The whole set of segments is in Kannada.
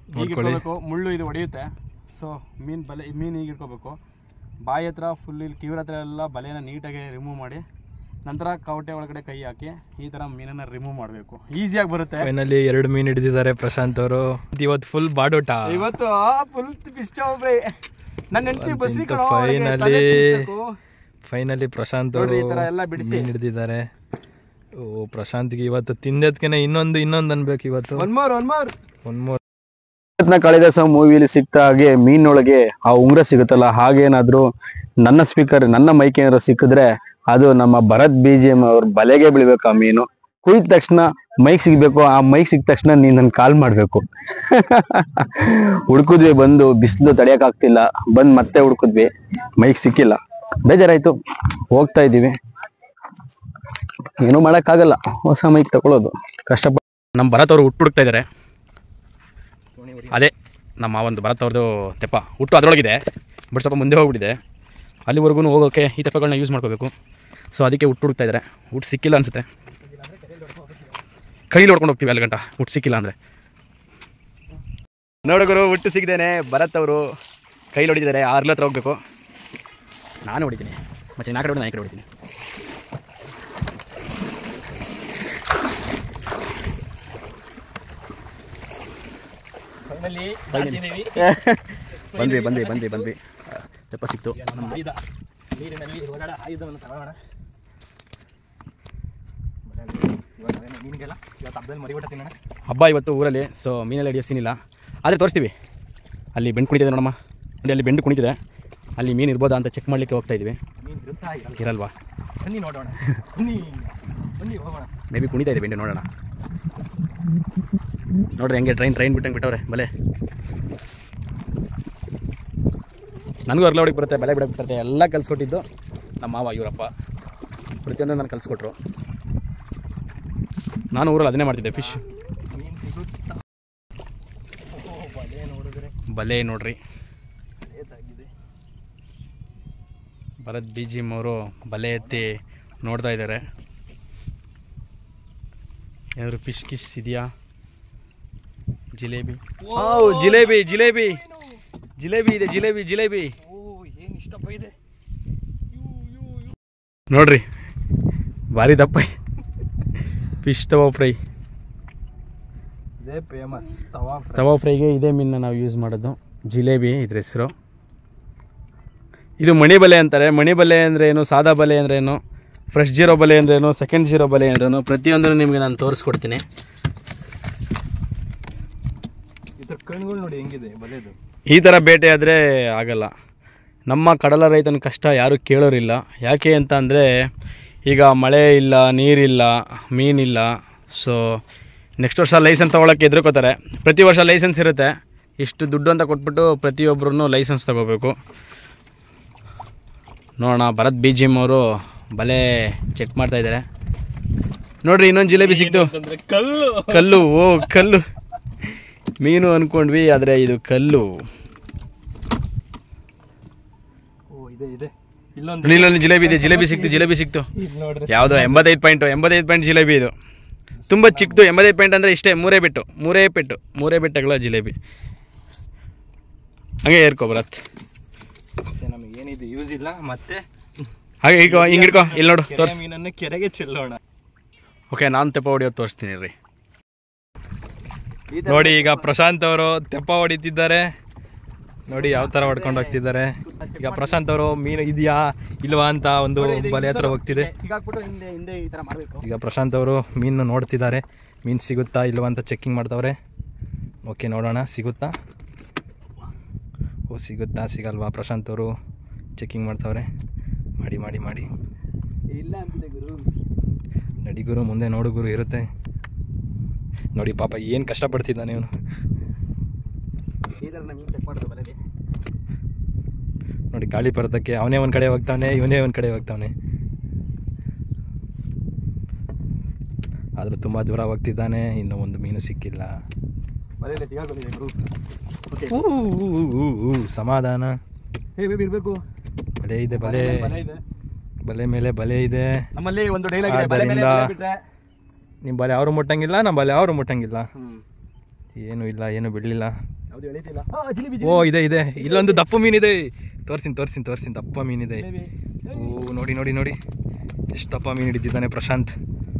ಈಗ ನೋಡ್ಕೊಳ್ಳಿ. ಇಟ್ಕೋಬೇಕು ಮುಳ್ಳು ಇದು ಹೊಡೆಯುತ್ತೆ ಸೊ ಮೀನು ಬಲೆ ಮೀನು ಈಗ ಇಟ್ಕೋಬೇಕು ಬಾಯಿ ಹತ್ರ ಫುಲ್ ಇಲ್ಲಿ ಕಿವಿರ ಹತ್ರ ಎಲ್ಲ ಬಲೆನ ನೀಟಾಗಿ ರಿಮೂವ್ ಮಾಡಿ ನಂತರ ಕವಟೆ ಒಳಗಡೆ ಕೈ ಹಾಕಿ ಈ ಥರ ಮೀನನ್ನು ರಿಮೂವ್ ಮಾಡಬೇಕು ಈಸಿಯಾಗಿ ಬರುತ್ತೆ ಫೈನಲಿ ಎರಡು ಮೀನು ಹಿಡಿದಿದ್ದಾರೆ ಪ್ರಶಾಂತ್ ಅವರು ಇವತ್ತು ಫುಲ್ ಬಾಡೋಟ ಇವತ್ತು ಫುಲ್ ಫಿಶ್ ಒಬ್ರಿ ನನ್ನ ಹೆಂಡತಿ ಬಸ್ರಿ ಅಂತ finally ಫೈನಲಿ ಪ್ರಶಾಂತ್ ಅವರು ನೋಡ್ರಿ, ಈ ತರ ಎಲ್ಲ ಬಿಡಿಸಿ. ಮೀನು ಹಿಡಿದಿದ್ದಾರೆ ಓ ಪ್ರಶಾಂತ್ಗೆ ಇವತ್ತು ತಿಂದದ್ಕೆನೆ ಇನ್ನೊಂದು ಇನ್ನೊಂದು ಅನ್ಬೇಕು ಇವತ್ತು ಒನ್ ಮೋರ್ ಒನ್ ಮೋರ್ ಒಂದ್ ಮೂರ್ ಪ್ರಯತ್ನ ಕಾಳಿದಾಸ ಮೂವಿಲಿ ಸಿಕ್ತ ಹಾಗೆ ಮೀನೊಳಗೆ ಆ ಉಂಗ್ರ ಸಿಗುತ್ತಲ್ಲ ಹಾಗೇನಾದ್ರೂ ನನ್ನ ಸ್ಪೀಕರ್ ನನ್ನ ಮೈಕ್ ಏನಾದ್ರು ಸಿಕ್ಕಿದ್ರೆ ಅದು ನಮ್ಮ ಭರತ್ ಬಿ ಜಿ ಎಂ ಅವ್ರ ಬಲೆಗೆ ಬೀಳ್ಬೇಕು ಆ ಮೀನು ಕುಯ್ದ ತಕ್ಷಣ ಮೈಕ್ ಸಿಗ್ಬೇಕು ಆ ಮೈಕ್ ಸಿಕ್ಕ ತಕ್ಷಣ ನೀನ್ ನನ್ ಕಾಲ್ ಮಾಡ್ಬೇಕು ಹುಡ್ಕುದ್ವಿ ಬಂದು ಬಿಸಿಲು ತಡೆಯಕ್ ಆಗ್ತಿಲ್ಲ ಬಂದ್ ಮತ್ತೆ ಹುಡ್ಕುದ್ವಿ ಮೈಕ್ ಸಿಕ್ಕಿಲ್ಲ ಬೇಜಾರಾಯ್ತು ಹೋಗ್ತಾ ಇದೀವಿ ಏನೂ ಮಾಡಕ್ಕಾಗಲ್ಲ ಹೊಸ ಮೈಕ್ ತಗೊಳ್ಳೋದು ಕಷ್ಟಪಟ್ಟು ನಮ್ಮ ಭರತ್ ಅವರು ಹುಟ್ಟು ಹುಡುಕ್ತಾ ಇದ್ದಾರೆ ಅದೇ ನಮ್ಮ ಒಂದು ಭರತ್ ಅವ್ರದ್ದು ತೆಪ್ಪ ಹುಟ್ಟು ಅದರೊಳಗಿದೆ ಬಟ್ ಸ್ವಲ್ಪ ಮುಂದೆ ಹೋಗ್ಬಿಟ್ಟಿದೆ ಅಲ್ಲಿವರೆಗೂ ಹೋಗೋಕ್ಕೆ ಈ ತೆಪ್ಪಗಳನ್ನ ಯೂಸ್ ಮಾಡ್ಕೋಬೇಕು ಸೊ ಅದಕ್ಕೆ ಹುಟ್ಟು ಹುಡುಕ್ತಾ ಇದ್ದಾರೆ ಹುಟ್ಟು ಸಿಕ್ಕಿಲ್ಲ ಅನಿಸುತ್ತೆ ಕೈಲಿ ಹೊಡ್ಕೊಂಡು ಹೋಗ್ತೀವಿ ಅಲ್ಲಿ ಗಂಟ ಹುಟ್ಟು ಸಿಕ್ಕಿಲ್ಲ ಅಂದರೆ ನೋಡುಗರು ಹುಟ್ಟು ಸಿಗದೇನೆ ಭರತ್ ಅವರು ಕೈಲಿ ಹೊಡಿತಿದ್ದಾರೆ ಆರ್ಲ ಹತ್ರ ಹೋಗ್ಬೇಕು ನಾನು ಹೊಡಿತೀನಿ ಮತ್ತೆ ನಾ ಕಡೆ ಹೊಡಿ ನಾ ಈ ಕಡೆ ಹೊಡಿತೀನಿ ಬಂದ್ವಿ ಬಂದ್ವಿ ಬಂದ್ವಿ ಬಂದ್ವಿ ತೆಪ್ಪ ಸಿಕ್ತು ನೀರಿನಲ್ಲಿ ಓಡಾಡ ಆಯುಧವನ್ನು ತಗೋಣ ಮೀನಿಗೆಲ್ಲ ಇವತ್ತು ಹಬ್ಬದಲ್ಲಿ ಮರಿಬಿಟ್ಟ ತಿನ್ನೋಣ ಹಬ್ಬ ಇವತ್ತು ಊರಲ್ಲಿ ಸೊ ಮೀನೆಲ್ಲ ಹಿಡಿಯೋ ಸೀನಿಲ್ಲ ಆದರೆ ತೋರಿಸ್ತೀವಿ ಅಲ್ಲಿ ಬೆಂಡು ಕುಣಿತಿದೆ ನೋಡಮ್ಮ ಅಲ್ಲಿ ಅಲ್ಲಿ ಬೆಂಡು ಕುಣಿತಿದೆ ಅಲ್ಲಿ ಮೀನು ಇರ್ಬೋದಾ ಅಂತ ಚೆಕ್ ಮಾಡಲಿಕ್ಕೆ ಹೋಗ್ತಾ ಇದ್ವಿ ಮೀನು ಇರುತ್ತಾ ಇರಲ್ಲ ಇರಲ್ವಾ ಬನ್ನಿ ನೋಡೋಣ ಬನ್ನಿ ಬನ್ನಿ ಹೋಗೋಣ ಮೇ ಬಿ ಕುಣಿತಾ ಇದೆ ಬೆಂಡು ನೋಡೋಣ ನೋಡ್ರಿ ಹೆಂಗೆ ಟ್ರೈನ್ ಟ್ರೈನ್ ಬಿಟ್ಟಂಗೆ ಬಿಟ್ಟವ್ರೆ ಬಲೆ ನನಗೂ ಅರ್ಲ ಹೊಡಿಗೆ ಬರುತ್ತೆ ಬಲೆ ಬಿಡಕ್ಕೆ ಬರುತ್ತೆ ಎಲ್ಲ ಕಲಿಸ್ಕೊಟ್ಟಿದ್ದು ನಮ್ಮ ಮಾವ ಇವರಪ್ಪ ಪ್ರತಿಯೊಂದು ನಾನು ಕಲಿಸ್ಕೊಟ್ರು ನಾನು ಊರಲ್ಲಿ ಅದನ್ನೇ ಮಾಡ್ತಿದ್ದೆ ಫಿಶ್ ಮೀನು ಸಿಗುತ್ತಾ ಓ ಬಲೆ ನೋಡಿದ್ರೆ ಬಲೆ ನೋಡ್ರಿ ಲೇತಾಗಿದೆ ಭರತ್ ಬಿ ಜಿಮ್ ಅವರು ಬಲೆ ಎತ್ತಿ ನೋಡ್ತಾ ಇದ್ದಾರೆ ಏನಾದ್ರು ಫಿಶ್ ಕಿಶ್ ಇದೆಯಾ ಜಿಲೇಬಿ ಓ ಜಿಲೇಬಿ ಜಿಲೇಬಿ ಜಿಲೇಬಿ ಇದೆ ಜಿಲೇಬಿ ಜಿಲೇಬಿ ಓ ಏನು ಇಷ್ಟಪ್ಪ ಇದೆ ನೋಡ್ರಿ ಭಾರಿ ದಪ್ಪ ಫಿಶ್ ತವಾ ಫ್ರೈ ಇದೇ ಫೇಮಸ್ ತವಾ ಫ್ರೈ ತವಾ ಫ್ರೈಗೆ ಇದೇ ಮೀನನ್ನ ನಾವು ಯೂಸ್ ಮಾಡೋದು ಜಿಲೇಬಿ ಇದ್ರ ಹೆಸರು ಇದು ಮಣಿ ಬಲೆ ಅಂತಾರೆ ಮಣಿ ಬಲೆ ಅಂದರೆ ಏನು ಸಾದಾ ಬಲೆ ಅಂದ್ರೆ ಏನು ಫ್ರೆಶ್ ಜೀರೋ ಬಲೆ ಅಂದ್ರೇನು ಸೆಕೆಂಡ್ ಜೀರೋ ಬಲೆ ಅಂದ್ರೇನು ಪ್ರತಿಯೊಂದನ್ನು ನಿಮಗೆ ನಾನು ತೋರಿಸ್ಕೊಡ್ತೀನಿ ಇದ್ರ ಕಣ್ಗಳು ನೋಡಿ ಹೆಂಗಿದೆ ಬಲೆದು ಈ ಥರ ಬೇಟೆ ಆದರೆ ಆಗಲ್ಲ ನಮ್ಮ ಕಡಲ ರೈತನ ಕಷ್ಟ ಯಾರೂ ಕೇಳೋರಿಲ್ಲ ಯಾಕೆ ಅಂತ ಅಂದರೆ ಈಗ ಮಳೆ ಇಲ್ಲ ನೀರಿಲ್ಲ ಮೀನಿಲ್ಲ ಸೊ ನೆಕ್ಸ್ಟ್ ವರ್ಷ ಲೈಸೆನ್ಸ್ ತೊಗೊಳಕ್ಕೆ ಎದುರ್ಕೋತಾರೆ ಪ್ರತಿ ವರ್ಷ ಲೈಸೆನ್ಸ್ ಇರುತ್ತೆ ಇಷ್ಟು ದುಡ್ಡು ಅಂತ ಕೊಟ್ಬಿಟ್ಟು ಪ್ರತಿಯೊಬ್ಬರೂ ಲೈಸೆನ್ಸ್ ತಗೋಬೇಕು ನೋಡೋಣ ಭರತ್ ಬಿ ಜಿಮ್ ಅವರು ಬಲೆ ಚೆಕ್ ಮಾಡ್ತಾ ಇದ್ದಾರೆ ನೋಡ್ರಿ ಇನ್ನೊಂದು ಜಿಲೇಬಿ ಸಿಕ್ತು ಕಲ್ಲು ಕಲ್ಲು ಓ ಕಲ್ಲು ಮೀನು ಅನ್ಕೊಂಡ್ವಿ ಆದರೆ ಇದು ಕಲ್ಲು ಓ ಇದೆ ಇದೆ ಇಲ್ಲೊಂದು ನೋಡಿ, ಇಲ್ಲೊಂದು ಜಿಲೇಬಿ ಇದೆ ಜಿಲೇಬಿ ಸಿಕ್ತು ಜಿಲೇಬಿ ಸಿಕ್ತು ಇದು ನೋಡ್ರಿ ಯಾವುದೋ ಎಂಬತ್ತೈದು ಪಾಯಿಂಟು ಎಂಬತ್ತೈದು ಪಾಯಿಂಟ್ ಜಿಲೇಬಿ ಇದು ತುಂಬ ಚಿಕ್ಕದು ಎಂಬತ್ತೈದು ಪಾಯಿಂಟ್ ಅಂದರೆ ಇಷ್ಟೇ ಮೂರೇ ಬಿಟ್ಟು ಮೂರೇ ಪೆಟ್ಟು ಮೂರೇ ಬೆಟ್ಟಗಳ ಜಿಲೇಬಿ ಹಂಗೆ ಏರ್ಕೊ ಬರತ್ ಮತ್ತೆ ನಮಗೆ ಏನಿದು ಯೂಸ್ ಇಲ್ಲ ಮತ್ತೆ ಹಾಗೆ ಈಗ ಹಿಂಗೆ ಹಿಡ್ಕೊ ಇಲ್ಲಿ ನೋಡು ಕೆರೆ ತೋರ್ಸ್ ಮೀನನ್ನು ಕೆರೆಗೆ ಚೆಲ್ಲೋಣ ಓಕೆ ನಾನು ತೆಪ್ಪ ಹೊಡಿಯೋದು ತೋರಿಸ್ತೀನಿ ರೀ ನೋಡಿ ಈಗ ಪ್ರಶಾಂತ್ ಅವರು ತೆಪ್ಪ ಹೊಡಿತಿದ್ದಾರೆ ನೋಡಿ ಯಾವ ಥರ ಹೊಡ್ಕೊಂಡು ಹೋಗ್ತಿದ್ದಾರೆ ಈಗ ಪ್ರಶಾಂತ್ ಅವರು ಮೀನು ಇದೆಯಾ ಇಲ್ವಾ ಅಂತ ಒಂದು ಬಲೆ ಹತ್ರ ಹೋಗ್ತಿದೆ ಸಿಗಾಕ್ಬಿಟ್ಟು ಹಿಂದೆ ಹಿಂದೆ ಈ ಥರ ಮಾಡಬೇಕು ಈಗ ಪ್ರಶಾಂತ್ ಅವರು ಮೀನು ನೋಡ್ತಿದ್ದಾರೆ ಮೀನು ಸಿಗುತ್ತಾ ಇಲ್ವಾ ಅಂತ ಚೆಕಿಂಗ್ ಮಾಡ್ತಾವ್ರೆ ಓಕೆ ನೋಡೋಣ ಸಿಗುತ್ತಾ ಓ ಸಿಗುತ್ತಾ ಸಿಗಲ್ವಾ ಪ್ರಶಾಂತ್ ಅವರು ಚೆಕಿಂಗ್ ಮಾಡ್ತಾವ್ರೆ ಮಾಡಿ ಮಾಡಿ ಮಾಡಿ ಇಲ್ಲ ಅಂತಿದೆ ಗುರು ನಡಿ ಗುರು ಮುಂದೆ ನೋಡು ಗುರು ಇರುತ್ತೆ ನೋಡಿ ಪಾಪ ಏನು ಕಷ್ಟಪಡ್ತಿದ್ದಾನೆ ಇವನು ಈ ಥರ ಮೀನು ಚೆಕ್ ಮಾಡೋದು ಬರಲಿ ನೋಡಿ ಗಾಳಿ ಬರೋದಕ್ಕೆ ಅವನೇ ಒಂದು ಕಡೆ ಹೋಗ್ತಾವನೆ ಇವನೇ ಒಂದು ಕಡೆ ಹೋಗ್ತಾವನೆ ಆದರೂ ತುಂಬ ದೂರ ಹೋಗ್ತಿದ್ದಾನೆ ಇನ್ನೂ ಒಂದು ಮೀನು ಸಿಕ್ಕಿಲ್ಲ ಬರಲಿ ಸಿಗಾಕೊಂಡಿದೆ ಗುರು ಓಕೆ ಊ, ಊ, ಊ, ಊ, ಸಮಾಧಾನ ಹೇ ಬೇಬಿ ಇರಬೇಕು ಬಲೆ ಇದೆ ಬಲೆ ಬಲೆ ಇದೆ ಬಲೆ ಮೇಲೆ ಬಲೆ ಇದೆ ನಮ್ಮಲ್ಲಿ ಒಂದು ಡೈಲಾಗ್ ಇದೆ ಬಲೆ ಮೇಲೆ ಆದ್ದರಿಂದ- ಬಲೆ ಬಿಟ್ರೆ ನಿಮ್ಮ ಬಲೆ ಅವರು ಮುಟ್ಟಂಗಿಲ್ಲ ನಮ್ಮ ಬಲೆ ಅವರು ಮುಟ್ಟಂಗಿಲ್ಲ ಹ್ಮ್ ಏನು ಇಲ್ಲ ಏನು ಬಿಡಲಿಲ್ಲ ಯಾವ್ದು ಎಳಿತಿಲ್ಲ ಆ, ಜಿಲೇಬಿ ಓ ಇದೆ ಇದೆ ಇಲ್ಲೊಂದು ದಪ್ಪ ಮೀನಿದೆ ತೋರ್ಸಿನ್ ತೋರ್ಸಿನ್ ತೋರ್ಸಿನ್ ದಪ್ಪ ಮೀನಿದೆ ಜಿಲೇಬಿ ಓ ನೋಡಿ ನೋಡಿ ನೋಡಿ ಎಷ್ಟು ದಪ್ಪ ಮೀನು ಹಿಡಿದಿದ್ದಾನೆ ಪ್ರಶಾಂತ್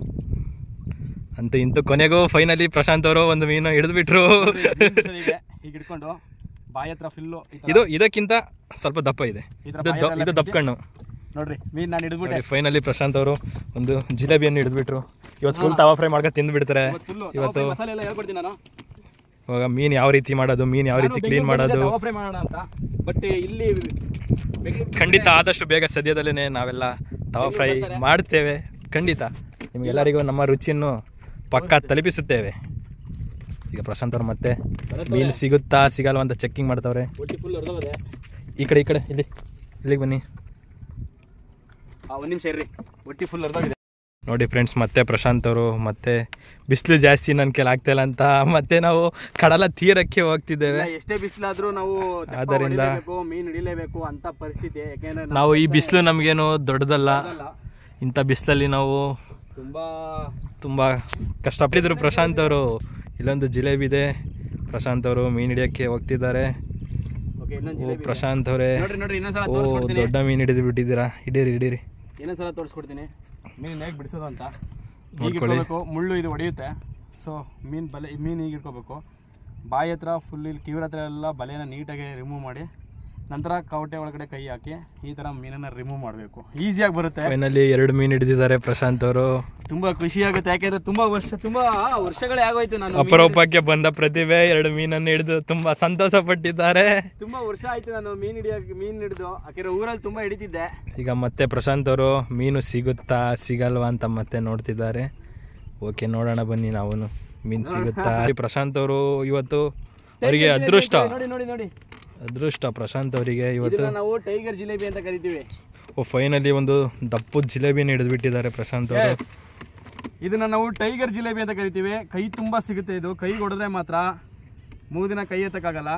ಅಂತೂ ಇಂತೂ ಕೊನೆಗೂ ಫೈನಲಿ ಪ್ರಶಾಂತ್ ಅವರು ಒಂದು ಮೀನು ಹಿಡಿದ್ಬಿಟ್ರು ಈಗ ಹಿಡ್ಕೊಂಡು ಬಾಯಿ ಹತ್ರ ಫಿಲ್ಲು ಇದು ಇದಕ್ಕಿಂತ ಸ್ವಲ್ಪ ದಪ್ಪ ಇದೆ ಈ ಥರ ಇದು ದ- ಬಾಯಲ್ಲೆಲ್ಲ ಇದು ದಪ್ಪ ಕಣ್ಣು ನೋಡ್ರಿ ಮೀನ್ ನಾನು ಹಿಡಿದ್ಬಿಟ್ಟೆ ಫೈನಲಿ ಪ್ರಶಾಂತ್ ಅವರು ಒಂದು ಜಿಲೇಬಿಯನ್ನು ಹಿಡಿದ್ಬಿಟ್ರು ಇವತ್ತು ಫುಲ್ ತವಾ ಫ್ರೈ ಮಾಡ್ಕೊಂಡು ತಿಂದ್ಬಿಡ್ತಾರೆ ಫುಲ್ಲು ಇವತ್ತು ಮಸಾಲೆ ಎಲ್ಲ ಹೇಳ್ಕೊಡ್ತೀನಿ ನಾನು ಇವಾಗ ಮೀನು ಯಾವ ರೀತಿ ಮಾಡೋದು ಮೀನು ಯಾವ ರೀತಿ ಕ್ಲೀನ್ ಮಾಡೋದು ತವಾ ಫ್ರೈ ಮಾಡೋಣ ಅಂತ ಬಟ್ ಇಲ್ಲಿ ಬೆಂಗಳೂರು ಖಂಡಿತ ಆದಷ್ಟು ಬೇಗ ಸದ್ಯದಲ್ಲೇ ನಾವೆಲ್ಲ ತವಾ ಫ್ರೈ ಮಾಡ್ತೇವೆ ಖಂಡಿತ ನಿಮಗೆಲ್ಲರಿಗೂ ನಮ್ಮ ರುಚಿಯನ್ನು ಪಕ್ಕ ತಲುಪಿಸುತ್ತೇವೆ ಈಗ ಪ್ರಶಾಂತ್ ಅವ್ರು ಮತ್ತೆ ಮೀನು ಸಿಗುತ್ತಾ ಸಿಗಲ್ವಾ ಅಂತ ಚೆಕ್ಕಿಂಗ್ ಮಾಡ್ತಾವ್ರೆ ಒಟ್ಟಿ ಫುಲ್ ಹೊಡೆದೋದೆ ಈ ಕಡೆ ಈ ಕಡೆ ಇಲ್ಲಿ ಇಲ್ಲಿಗೆ ಬನ್ನಿ ಒಂದು ನಿಮಿಷ ಇರ್ರಿ ಒಟ್ಟಿ ಫುಲ್ ಹೊಡೆದೋಗಿದೆ ನೋಡಿ ಫ್ರೆಂಡ್ಸ್ ಮತ್ತೆ ಪ್ರಶಾಂತ್ ಅವರು ಮತ್ತೆ ಬಿಸಿಲು ಜಾಸ್ತಿ ನನ್ನ ಕೈಲಿ ಆಗ್ತಾಯಿಲ್ಲ ಅಂತ ಮತ್ತೆ ನಾವು ಕಡಲ ತೀರಕ್ಕೆ ಹೋಗ್ತಿದ್ದೇವೆ ಎಷ್ಟೇ ಬಿಸಿಲಾದ್ರೂ ನಾವು ತೆಪ್ಪ ಆದ್ದರಿಂದ- ಹೊಡಿಲೇಬೇಕು, ಮೀನ್ ಹಿಡಿಲೇಬೇಕು ಅಂತ ಪರಿಸ್ಥಿತಿ ಯಾಕೆಂದ್ರೆ ನಾವು ಈ ಬಿಸಿಲು ನಮಗೇನು ದೊಡ್ಡದಲ್ಲ ಅಲ್ಲ, ಇಂಥ ಬಿಸಿಲಲ್ಲಿ ನಾವು ತುಂಬಾ ತುಂಬ ಕಷ್ಟಪಟ್ಟಿದ್ರು ಪ್ರಶಾಂತ್ ಅವರು ಇಲ್ಲೊಂದು ಜಿಲೇಬಿ ಇದೆ ಪ್ರಶಾಂತ್ ಅವರು ಮೀನು ಹಿಡಿಯೋಕ್ಕೆ ಹೋಗ್ತಿದ್ದಾರೆ ಓಕೆ ಇನ್ನೊಂದು ಓ ಜಿಲೇಬಿ ಇದೆ. ಪ್ರಶಾಂತ್ ಅವರೇ ನೋಡ್ರಿ ನೋಡ್ರಿ ಇನ್ನೊಂದ್ಸಲ ಓ ತೋರಿಸ್ಕೊಡ್ತೀನಿ ದೊಡ್ಡ ಮೀನು ಹಿಡಿದು ಬಿಟ್ಟಿದ್ದೀರಾ ಹಿಡೀರಿ ಹಿಡೀರಿ ಇನ್ನೊಂದ್ಸಲ ತೋರಿಸ್ಕೊಡ್ತೀನಿ ಮೀನ್ ಹೇಗೆ ಬಿಡಿಸೋದು ಅಂತ ಈಗ ನೋಡ್ಕೊಳ್ಳಿ. ಇಟ್ಕೋಬೇಕು ಮುಳ್ಳು ಇದು ಹೊಡೆಯುತ್ತೆ ಸೊ ಮೀನ್ ಬಲೆ ಮೀನ್ ಈಗ ಇಟ್ಕೋಬೇಕು ಬಾಯಿ ಹತ್ರ ಫುಲ್ ಇಲ್ಲಿ ಕಿವಿರ ಹತ್ರ ಎಲ್ಲ ಬಲೆನ ನೀಟಾಗಿ ರಿಮೂವ್ ಮಾಡಿ ನಂತರ ಕವಟೆ ಒಳಗಡೆ ಕೈ ಹಾಕಿ ಈ ಥರ ಮೀನನ್ನ ರಿಮೂವ್ ಮಾಡಬೇಕು ಈಸಿಯಾಗಿ ಬರುತ್ತೆ ಫೈನಲಿ ಎರಡು ಮೀನು ಹಿಡಿದಿದ್ದಾರೆ ಪ್ರಶಾಂತ್ ಅವರು ತುಂಬಾ ಖುಷಿ ಆಗುತ್ತೆ ಯಾಕೆಂದ್ರೆ ತುಂಬಾ ವರ್ಷ ತುಂಬಾ ವರ್ಷಗಳೇ ಆಗೋಯ್ತು ನಾನು ಮೀನ್ ಅಪರೂಪಕ್ಕೆ ಬಂದ ಪ್ರತಿಭೆ ಎರಡು ಮೀನನ್ನು ಹಿಡಿದು ತುಂಬಾ ಸಂತೋಷ ಪಟ್ಟಿದ್ದಾರೆ ತುಂಬಾ ವರ್ಷ ಆಯ್ತು ನಾನು ಮೀನ್ ಹಿಡಿಯೋಕೆ ಮೀನ್ ಹಿಡಿದು ಯಾಕೆಂದ್ರೆ ಊರಲ್ಲಿ ತುಂಬಾ ಹಿಡಿತಿದ್ದೆ ಈಗ ಮತ್ತೆ ಪ್ರಶಾಂತ್ ಅವರು ಮೀನು ಸಿಗುತ್ತಾ ಸಿಗಲ್ವಾ ಅಂತ ಮತ್ತೆ ನೋಡ್ತಿದ್ದಾರೆ ಓಕೆ ನೋಡೋಣ ಬನ್ನಿ ನಾವು ಮೀನು ಸಿಗುತ್ತಾ ಪ್ರಶಾಂತ್ ಅವರು ಇವತ್ತು ಅವರಿಗೆ ಅದೃಷ್ಟ ನೋಡಿ ನೋಡಿ ನೋಡಿ ಅದೃಷ್ಟ ಪ್ರಶಾಂತ್ ಅವರಿಗೆ ಇವತ್ತು ಇದನ್ನ ನಾವು ಟೈಗರ್ ಜಿಲೇಬಿ ಅಂತ ಕರಿತೀವಿ ಓ ಫೈನಲಿ ಒಂದು ದಪ್ಪದ ಜಿಲೇಬಿನ ಹಿಡಿದ್ಬಿಟ್ಟಿದ್ದಾರೆ ಪ್ರಶಾಂತ್ ಅವರು ಇದನ್ನ ನಾವು ಟೈಗರ್ ಜಿಲೇಬಿ ಅಂತ ಕರಿತೀವಿ ಕೈ ತುಂಬಾ ಸಿಗುತ್ತೆ ಇದು ಕೈ ಹೊಡೆದ್ರೆ ಮಾತ್ರ ಮೂರು ದಿನ ಕೈ ಎತ್ತಕ್ಕಾಗಲ್ಲ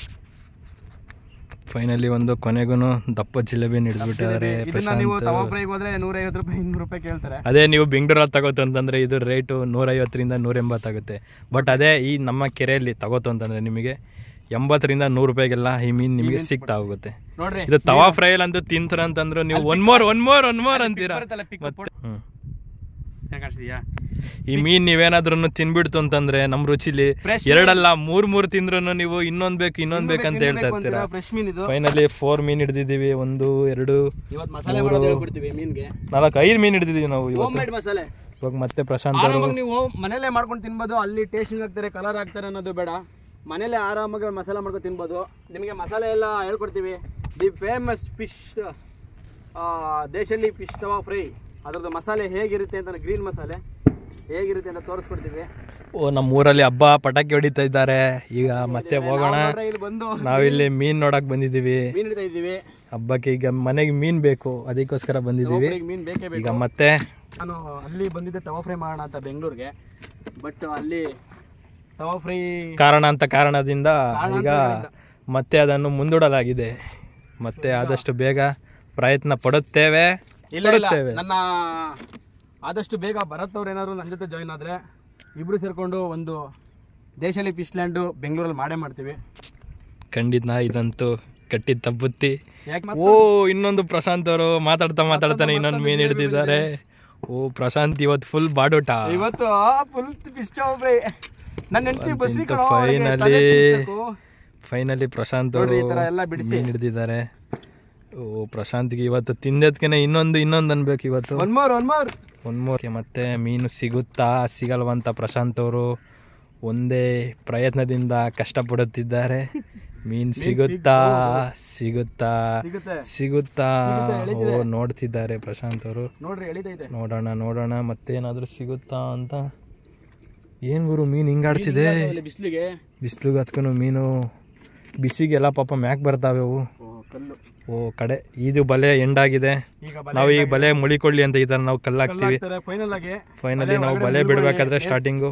ಫೈನಲಿ ಒಂದು ಕೊನೆಗೂ ದಪ್ಪ ಜಿಲೇಬಿನ ಹಿಡಿದ್ಬಿಟ್ಟಿದ್ದಾರೆ ಇದನ್ನ ನೀವು ತವಾ ಪ್ರಶಾಂತ್ ಫ್ರೈಗೆ ಹೋದ್ರೆ ನೂರೈವತ್ತು ರೂಪಾಯಿ ಇನ್ನೂರು ರೂಪಾಯಿ ಕೇಳ್ತಾರೆ ಅದೇ ನೀವು ಬೆಂಗಳೂರಲ್ಲಿ ತಗೋತು ಅಂತಂದ್ರೆ ಇದು ರೇಟು ನೂರೈವತ್ತರಿಂದ ನೂರ ಎಂಬತ್ತಾಗುತ್ತೆ ಬಟ್ ಅದೇ ಈ ನಮ್ಮ ಕೆರೆಯಲ್ಲಿ ತಗೋತು ಅಂತಂದ್ರೆ ನಿಮಗೆ ಎಂಬತ್ತರಿಂದ ನೂರು ರೂಪಾಯಿಗೆಲ್ಲ ಈ ಮೀನು ನಿಮಗೆ ಸಿಗ್ತಾ ಹೋಗುತ್ತೆ ನೋಡ್ರಿ ಇದು ತವಾ ಫ್ರೈಲ್ ಅಂತೂ ತಿಂತ್ರ ಅಂತಂದ್ರು ನೀವು one more one more one more ಅಂತೀರಾ ಬರುತ್ತಲ್ಲ pick ಮತ್ತೆ ಹ್ಮ್. ಹೆಂಗ್ ಕಾಣಿಸ್ತಿದ್ಯಾ ಈ ಮೀನ್ ನೀವೇನಾದ್ರೂ ತಿನ್ಬಿಡ್ತು ಅಂತಂದ್ರೆ ನಮ್ ರುಚಿಲಿ Fresh ಎರಡಲ್ಲ ಮೂರ್ ಮೂರ್ ತಿಂದ್ರು ನೀವು ಇನ್ನೊಂದ್ ಬೇಕು ಇನ್ನೊಂದ್ ಬೇಕಂತ ಹೇಳ್ತಾ ಇರ್ತೀರಾ ಫ್ರೆಶ್ ಮೀನ್ ಇದು ಫೈನಲಿ ಫೋರ್ ಮೀನ್ ಹಿಡಿದಿದೀವಿ ಒಂದು ಎರಡು ಇವತ್ತು ಮಸಾಲೆ ಮಾಡೋದು ಹೇಳ್ಕೊಡ್ತೀವಿ ಮೀನ್ಗೆ ನಾಲ್ಕು ಐದು ಮೀನ್ ಹಿಡಿದಿದೀವಿ ನಾವು ಹೋಮ್ ಇವತ್ತು ಮೇಡ್ ಮಸಾಲೆ ಇವಾಗ ಮತ್ತೆ ಪ್ರಶಾಂತ್ ಅವರು ಆರಾಮಾಗಿ ನೀವು ಮನೇಲೆ ಮಾಡ್ಕೊಂಡು ತಿನ್ಬೋದು ಅಲ್ಲಿ ಟೇಸ್ಟಿಂಗ್ ಹಾಕ್ತಾರೆ ಕಲರ್ ಹಾಕ್ತಾರೆ ಅನ್ನೋದು ಬೇಡ ಮನೇಲೆ ಆರಾಮಾಗಿ ಮಸಾಲೆ ಮಾಡ್ಕೊಂಡು ತಿನ್ಬೋದು ನಿಮಗೆ ಮಸಾಲೆ ಎಲ್ಲ ಹೇಳ್ಕೊಡ್ತೀವಿ ದಿ ಫೇಮಸ್ ಫಿಶ್ ದೇಶಲ್ಲಿ ಫಿಶ್ ತವಾ ಫ್ರೈ ಅದ್ರದ್ದು ಮಸಾಲೆ ಹೇಗಿರುತ್ತೆ ಅಂತ ಗ್ರೀನ್ ಮಸಾಲೆ ಹೇಗಿರುತ್ತೆ ಅಂತ ತೋರಿಸ್ಕೊಡ್ತೀವಿ ಓ ನಮ್ಮ ಊರಲ್ಲಿ ಹಬ್ಬ ಪಟಾಕಿ ಹೊಡಿತಾ ಇದ್ದಾರೆ ಈಗ ಮತ್ತೆ ಹೋಗೋಣ ನಾವು ನೋಡ್ರೆ ಇಲ್ಲಿ ಬಂದು ನಾವಿಲ್ಲಿ ಮೀನ್ ನೋಡಕ್ ಬಂದಿದೀವಿ ಮೀನ್ ಹಿಡಿತಾ ಇದ್ದೀವಿ ಹಬ್ಬಕ್ಕೆ ಈಗ ಮನೆಗೆ ಮೀನ್ ಬೇಕು ಅದಕ್ಕೋಸ್ಕರ ಬಂದಿದೀವಿ ಈಗ ಮೀನ್ ಬೇಕೇ ಈಗ ಬೇಕು ಮತ್ತೆ ನಾನು ಅಲ್ಲಿ ಬಂದಿದ್ದೆ ತವಾ ಫ್ರೈ ಮಾಡೋಣ ಅಂತ ಬೆಂಗಳೂರಿಗೆ ಬಟ್ ಅಲ್ಲಿ ತವಾ ಫ್ರೈ ಕಾರಣ ಅಂತ ಕಾರಣದಿಂದ ಈಗ ಕಾರಣಾಂತರಗಳಿಂದ. ಮತ್ತೆ ಅದನ್ನು ಮುಂದೂಡಲಾಗಿದೆ ಮತ್ತೆ ಆದಷ್ಟು ಬೇಗ ಪ್ರಯತ್ನ ಪಡುತ್ತೇವೆ ಇಲ್ಲ ಇಲ್ಲ ಪಡುತ್ತೇವೆ ನನ್ನ ಆದಷ್ಟು ಬೇಗ ಭರತ್ ಅವ್ರು ಏನಾದ್ರು ನನ್ನ ಜೊತೆ ಜಾಯಿನ್ ಆದ್ರೆ ಇಬ್ರು ಸೇರ್ಕೊಂಡು ಒಂದು ದೇಶಲಿ ಫಿಶ್ ಲ್ಯಾಂಡು ಬೆಂಗಳೂರಲ್ಲಿ ಮಾಡೇ ಮಾಡ್ತೀವಿ ಖಂಡಿತ ಇದಂತೂ ಕಟ್ಟಿದ ತಬ್ಬುತ್ತಿ ಯಾಕೆ ಓ ಇನ್ನೊಂದು ಪ್ರಶಾಂತ್ ಅವರು ಮಾತಾಡ್ತಾ ಮಾತಾಡ್ತಾನೆ ಇನ್ನೊಂದು ಮೀನ್ ಹಿಡಿದಿದ್ದಾರೆ ಓ ಪ್ರಶಾಂತ್ ಇವತ್ತು ಫುಲ್ ಬಾಡೂಟ ಇವತ್ತು ಫುಲ್ ಫಿಶ್ ಫ್ರೈ ನನ್ನ ಹೆಂಡತಿ ಬಸ್ರಿ ಅಂತೂ ಫೈನಲಿ ಫೈನಲಿ ಪ್ರಶಾಂತ್ ಅವರು ನೋಡ್ರಿ, ಈ ತರ ಎಲ್ಲ ಬಿಡಿಸಿ. ಮೀನ್ ಹಿಡಿದಿದ್ದಾರೆ ಓ ಪ್ರಶಾಂತ್ಗೆ ಇವತ್ತು ತಿಂದದ್ಕೆನೆ ಇನ್ನೊಂದು ಇನ್ನೊಂದು ಅನ್ಬೇಕು ಇವತ್ತು ಒನ್ ಮೋರ್ ಒನ್ ಮೋರ್ ಒಂದ್ ಮೂರು ಮತ್ತೆ ಮೀನು ಸಿಗುತ್ತಾ ಸಿಗಲ್ವಂತ ಪ್ರಶಾಂತ್ ಅವರು ಒಂದೇ ಪ್ರಯತ್ನದಿಂದ ಕಷ್ಟಪಡುತ್ತಿದ್ದಾರೆ ಮೀನ್ ಸಿಗುತ್ತಾ ಸಿಗುತ್ತಾ ಸಿಗುತ್ತೆ ಸಿಗುತ್ತಾ ಸಿಗುತ್ತೆ, ಓ ನೋಡ್ತಿದ್ದಾರೆ ಪ್ರಶಾಂತ್ ಅವರು ನೋಡ್ರಿ ಎಳಿತೈತೆ ನೋಡೋಣ ನೋಡೋಣ ಮತ್ತೇನಾದ್ರೂ ಸಿಗುತ್ತಾ ಅಂತ ಏನ್ ಗುರು ಮೀನ್ ಹಿಂಗಾಡ್ತಿದೆ ಬಿಸಿಲಿಗೆ ಬಿಸಿಲಿಗೆ ಹತ್ಕೊಂಡು ಮೀನು ಬಿಸಿಗೆಲ್ಲ ಪಾಪ ಮ್ಯಾಕ್ ಬರ್ತಾವೆ ಅವು ಕಲ್ಲು ಓ ಕಡೆ ಇದು ಬಲೆ ಎಂಡಾಗಿದೆ ಈಗ ನಾವು ಈ ಬಲೆ ಮುಳಿಕೊಳ್ಳಿ ಅಂತ ಈ ತರ ನಾವು ಕಲ್ಲಾಕ್ತಿವಿ ಫೈನಲ್ ಆಗಿ ಫೈನಲಿ ನಾವು ಬಲೆ ಬಿಡಬೇಕಾದ್ರೆ ಸ್ಟಾರ್ಟಿಂಗು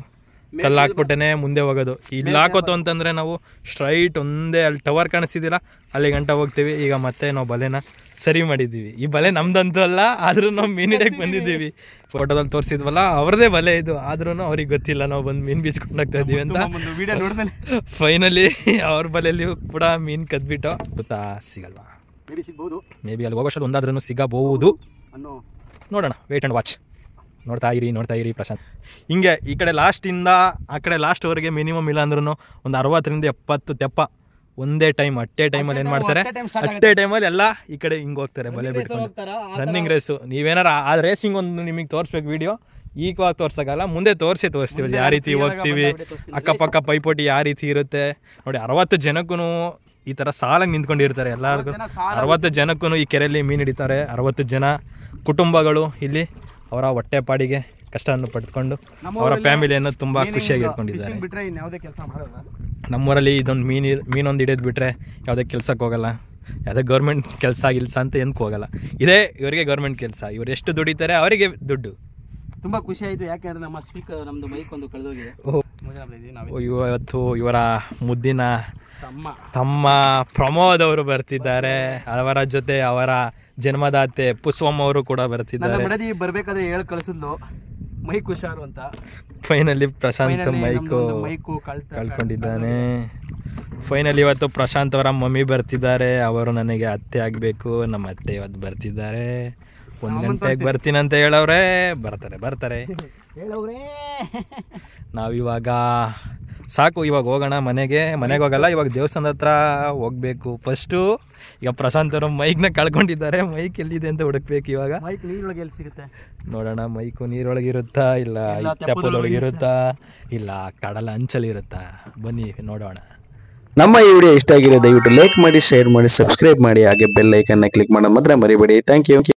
ಕಲ್ಲು ಹಾಕ್ಬಿಟ್ಟನೆ ಮುಂದೆ ಹೋಗೋದು ಇಲ್ಲಿ ಹಾಕೋತು ಅಂತಂದ್ರೆ ನಾವು ಸ್ಟ್ರೈಟ್ ಒಂದೇ ಅಲ್ಲಿ ಟವರ್ ಕಾಣಿಸ್ತಿದಿಲ್ಲ ಅಲ್ಲಿ ಗಂಟ ಹೋಗ್ತೀವಿ ಈಗ ಮತ್ತೆ ನಾವು ಬಲೆನ ಸರಿ ಮಾಡಿದ್ದೀವಿ ಈ ಬಲೆ ನಮ್ದಂತೂ ಅಲ್ಲ ಆದ್ರೂ ನಾವು ಮೀನ್ ಹಿಡಿಯಕ್ಕೆ ಬಂದಿದ್ದೀವಿ ಫೋಟೋದಲ್ಲಿ ತೋರಿಸಿದ್ವಲ್ಲ ಅವ್ರದೇ ಬಲೆ ಇದು ಆದ್ರೂ ಅವ್ರಿಗೆ ಗೊತ್ತಿಲ್ಲ ನಾವು ಬಂದು ಮೀನ್ ಬೀಚ್ಕೊಂಡು ಹೋಗ್ತಾ ಇದೀವಿ ಅಂತ ವಿಡಿಯೋ ನೋಡಿದ್ಮೇಲೆ ಫೈನಲಿ ಅವ್ರ ಬಲೆಯಲ್ಲಿಯೂ ಕೂಡ ಮೀನ್ ಕದ್ಬಿಟ್ಟು ಗೊತ್ತಾ ಸಿಗಲ್ವಾ ಮೇಬಿ ಸಿಗ್ಬೋದು ಮೇ ಬಿ ಅಲ್ಲಿ ಹೋಗೋಷ್ಟು ಒಂದಾದ್ರೂ ಸಿಗಬಹುದು ಅನ್ನೋ ನೋಡೋಣ ವೇಟ್ ಆ್ಯಂಡ್ ವಾಚ್ ನೋಡ್ತಾ ಇರಿ ನೋಡ್ತಾ ಇರಿ ಪ್ರಶಾಂತ್ ಹಿಂಗೆ ಈ ಕಡೆ ಲಾಸ್ಟಿಂದ ಆ ಕಡೆ ಲಾಸ್ಟ್ವರೆಗೆ ಮಿನಿಮಮ್ ಇಲ್ಲ ಅಂದ್ರೂ ಒಂದು ಅರವತ್ತರಿಂದ ಎಪ್ಪತ್ತು ತೆಪ್ಪ ಒಂದೇ ಟೈಮ್ ಅಟ್ಟೆ ಟೈಮಲ್ಲಿ ಏನು ಮಾಡ್ತಾರೆ ಅಟ್ಟೆ time start ಅಟ್ಟೆ ಟೈಮಲ್ಲಿ ಎಲ್ಲ ಈ ಕಡೆ ಹಿಂಗೆ ಹೋಗ್ತಾರೆ ಬಲೆ ಬಿಟ್ಕೊಂಡು ರನ್ನಿಂಗ್ ರೇಸು ನೀವೇನಾರ ಆ ರೇಸಿಂಗ್ ಒಂದು ನಿಮಗೆ ತೋರಿಸ್ಬೇಕು ವಿಡಿಯೋ ಈಗವಾಗ ತೋರ್ಸೋಕ್ಕಲ್ಲ ಮುಂದೆ ತೋರಿಸಿ ತೋರಿಸ್ತೀವಿ ಯಾವ ರೀತಿ ಹೋಗ್ತೀವಿ ಅಕ್ಕಪಕ್ಕ ಪೈಪೋಟಿ ಯಾವ ರೀತಿ ಇರುತ್ತೆ ನೋಡಿ ಅರವತ್ತು ಜನಕ್ಕೂ ಈ ಥರ ಸಾಲಾಗಿ ನಿಂತ್ಕೊಂಡಿರ್ತಾರೆ ಎಲ್ಲರಿಗೂ ಅರವತ್ತು ಜನಕ್ಕೂ ಈ ಕೆರೆಯಲ್ಲಿ ಮೀನು ಹಿಡಿತಾರೆ ಅರವತ್ತು ಜನ ಕುಟುಂಬಗಳು ಇಲ್ಲಿ ಅವರ ಹೊಟ್ಟೆಪಾಡಿಗೆ ಕಷ್ಟವನ್ನು ಪಡೆದುಕೊಂಡು ಅವರ ಫ್ಯಾಮಿಲಿಯನ್ನು ತುಂಬ ಖುಷಿಯಾಗಿ ಇಟ್ಕೊಂಡಿದ್ದಾರೆ ಬಿಟ್ರೆ ಇನ್ಯಾವುದೇ ಕೆಲಸ ಮಾಡಲ್ಲ ನಮ್ಮೂರಲ್ಲಿ ಇದೊಂದು ಮೀನು ಮೀನೊಂದು ಹಿಡಿಯೋದು ಬಿಟ್ಟರೆ ಯಾವುದೇ ಕೆಲ್ಸಕ್ಕೆ ಹೋಗಲ್ಲ ಯಾವುದೇ ಗೌರ್ಮೆಂಟ್ ಕೆಲಸ ಗಿಲ್ಸ ಅಂತ ಏನಕ್ಕೆ ಹೋಗಲ್ಲ ಇದೇ ಇವರಿಗೆ ಗೌರ್ಮೆಂಟ್ ಕೆಲಸ ಇವ್ರು ಎಷ್ಟು ದುಡಿತಾರೆ ಅವರಿಗೆ ದುಡ್ಡು ತುಂಬಾ ಖುಷಿ ಆಯ್ತು ಯಾಕೆಂದ್ರೆ ನಮ್ಮ ಸ್ಪೀಕರ್ ನಮ್ದು ಮೈಕ್ ಒಂದು ಕಳೆದೋಗಿದೆ ಓಹ್ ನಾವೇ ಇವತ್ತು ಇವರ ಮುದ್ದಿನ ತಮ್ಮ ತಮ್ಮ ಪ್ರಮೋದ್ ಅವರು ಬರ್ತಿದ್ದಾರೆ ಅವರ ಜೊತೆ ಅವರ ಜನ್ಮದಾತೆ ಪುಷ್ಪಮ್ ಅವರು ಕೂಡ ನನ್ನ ಬರ್ತಿದ್ದಾರೆ ಮಡದಿ ಬರ್ಬೇಕಾದ್ರೆ ಹೇಳಿ ಕಳ್ಸಿದ್ಲು ಮೈಕ್ ಹುಷಾರು ಅಂತ ಫೈನಲಿ ಪ್ರಶಾಂತ್ Finally ಮೈಕು ನಮ್ದು ಒಂದು ಮೈಕು ಕಳ್ತ ಕಳ್ಕೊಂಡಿದ್ದಾನೆ ಫೈನಲಿ ಇವತ್ತು ಪ್ರಶಾಂತ್ ಅವರ ಮಮ್ಮಿ ಬರ್ತಿದ್ದಾರೆ ಅವರು ನನಗೆ ಅತ್ತೆ ಆಗಬೇಕು ನಮ್ಮ ಅತ್ತೆ ಇವತ್ತು ಬರ್ತಿದ್ದಾರೆ ಒಂದು ಗಂಟೆಗೆ ಬರ್ತೀನಿ ಅಂತ ಹೇಳವ್ರೆ ಬರ್ತಾರೆ ಬರ್ತಾರೆ ಹೇಳವ್ರೇ ನಾವಿವಾಗ ಸಾಕು ಇವಾಗ ಹೋಗೋಣ ಮನೆಗೆ ಮನೆಗೆ ಹೋಗಲ್ಲ ಇವಾಗ ದೇವಸ್ಥಾನದ ಹತ್ರ ಹೋಗ್ಬೇಕು ಫಸ್ಟು ಈಗ ಪ್ರಶಾಂತ್ ಅವರು ಮೈಕ್ನ ಕಳ್ಕೊಂಡಿದ್ದಾರೆ ಮೈಕ್ ಎಲ್ಲಿದೆ ಅಂತ ಹುಡುಕ್ಬೇಕು ಇವಾಗ ಮೈಕ್ ನೀರೊಳಗೆ ಎಲ್ಲಿ ಸಿಗುತ್ತೆ ನೋಡೋಣ ಮೈಕು ನೀರೊಳಗಿರುತ್ತಾ ಇಲ್ಲ ಇಲ್ಲ, ತೆಪ್ಪದೊಳಗಿರುತ್ತಾ ಇಲ್ಲ ಕಡಲ ಅಂಚಲ್ಲಿ ಇರುತ್ತಾ ಬನ್ನಿ ನೋಡೋಣ ನಮ್ಮ ಈ ವಿಡಿಯೋ ಇಷ್ಟ ಆಗಿದೆ ದಯವಿಟ್ಟು ಲೈಕ್ ಮಾಡಿ ಶೇರ್ ಮಾಡಿ ಸಬ್ಸ್ಕ್ರೈಬ್ ಮಾಡಿ ಹಾಗೆ ಬೆಲ್ ಐಕನ್ನ ಕ್ಲಿಕ್ ಮಾಡೋದು ಮಾತ್ರ ಮರಿಬೇಡಿ ಥ್ಯಾಂಕ್ ಯು